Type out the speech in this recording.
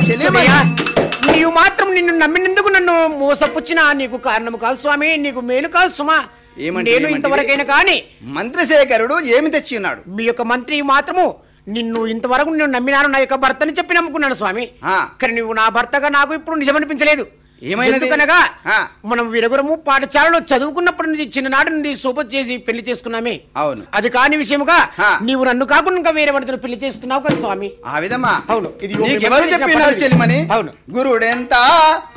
చెల్లెయ్యా, నీవు మాత్రం నిన్ను నమ్మినందుకు నన్ను మోసపుచ్చినా నీకు కారణము కాదు స్వామి నీకు మేలు కాదు సుమా ఏమంటే నేను ఏమంటివి? ఇంతవరకైనా కానీ మంత్రశేఖరుడు ఏమి తెచ్చి ఉన్నాడు మీ యొక్క మంత్రి మాత్రము నిన్ను ఇంతవరకు నేను నమ్మినాను నా యొక్క భర్తని చెప్పి నమ్ముకున్నాను స్వామి ఆ. కానీ నువ్వు నా భర్తగా నాకు ఇప్పుడు నిజమనిపించలేదు ఏమైనది? ఎందుకనగా ఆ. మనం విరగురము పాఠశాలలో చదువుకున్నప్పటి నుంచి చిన్ననాటి నుండి సూపర్ చేసి పెళ్లి చేసుకున్నామే అవును. అది కాని విషయముగా ఆ. నీవు నన్ను కాకుండా ఇంకా వేరే వాడితో పెళ్లి చేస్తున్నావు కదా స్వామి ఆ విధమా అవును. ఇది ఒక నీకెవరు విమర్శించిన చెప్పినారు పద్ధతి. చెల్లిమని అవును. గురుడెంత